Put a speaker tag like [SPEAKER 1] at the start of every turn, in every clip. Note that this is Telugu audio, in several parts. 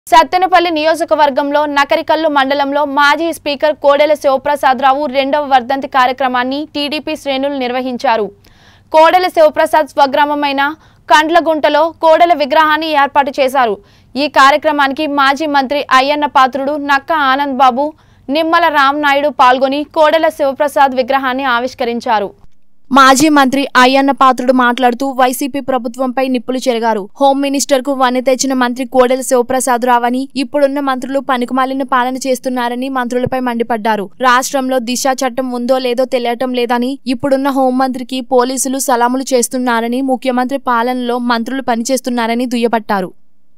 [SPEAKER 1] సత్తెనపల్లి నియోజకవర్గంలో నకరికల్లు మండలంలో మాజీ స్పీకర్ కోడెల శివప్రసాదరావు రెండవ వర్ధంతి కార్యక్రమాన్ని టీడీపీ శ్రేణులు నిర్వహించారు కోడెల శివప్రసాద్ స్వగ్రామమైన కండ్లగుంటలో కోడెల విగ్రహాన్ని ఏర్పాటు చేశారు ఈ కార్యక్రమానికి మాజీ మంత్రి అయ్యన్న పాత్రుడు నక్క ఆనంద్ బాబు నిమ్మల రామ్నాయుడు పాల్గొని కోడెల శివప్రసాద్ విగ్రహాన్ని ఆవిష్కరించారు మాజీ మంత్రి అయ్యన్న పాత్రుడు మాట్లాడుతూ వైసీపీ ప్రభుత్వంపై నిప్పులు చెరిగారు హోం మినిస్టర్ కు వన్నె తెచ్చిన మంత్రి కోడెల శివప్రసాద్ రావని ఇప్పుడున్న మంత్రులు పనికిమాలిన పాలన చేస్తున్నారని మంత్రులపై మండిపడ్డారు రాష్ట్రంలో దిశ చట్టం ఉందో లేదో తెలియటం లేదని ఇప్పుడున్న హోంమంత్రికి పోలీసులు సలాములు చేస్తున్నారని ముఖ్యమంత్రి పాలనలో మంత్రులు పనిచేస్తున్నారని దుయ్యబట్టారు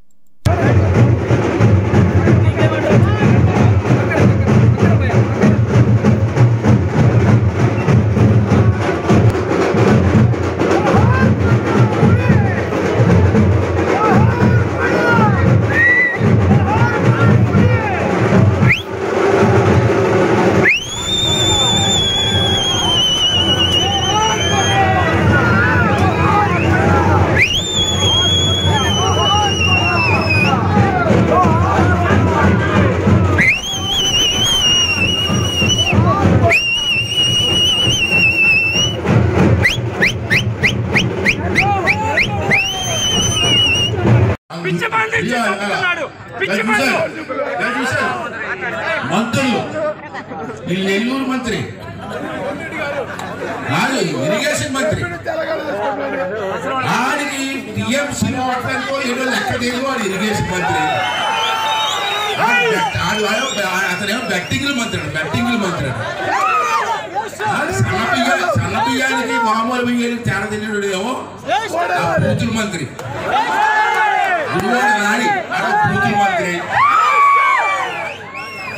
[SPEAKER 2] పిచ్చి మంది ఇచ్చి చంపుతున్నాడు. పిచ్చి మందు.
[SPEAKER 3] మంత్రులు వీళ్ళు నెల్లూరు మంత్రి కాదు ఇరిగేషన్ మంత్రి ఆడికి టీఎంసీ వాడటానికో ఏదో లెక్క తెలియదు వాడు ఇరిగేషన్ మంత్రి ఆడు బెట్- ఆడు ఆడు- అతనేమో బెట్టింగ్లు మంత్రి బెట్టింగ్లు మంత్రి ఆడు సన్న బియ్య సన్న బియ్యానికి మామూలు బియ్యానికి తేడా తెలియడు ఏమో ఆ బూతుల మంత్రి గురువాడు నాని ఆడ బూతుల మంత్రి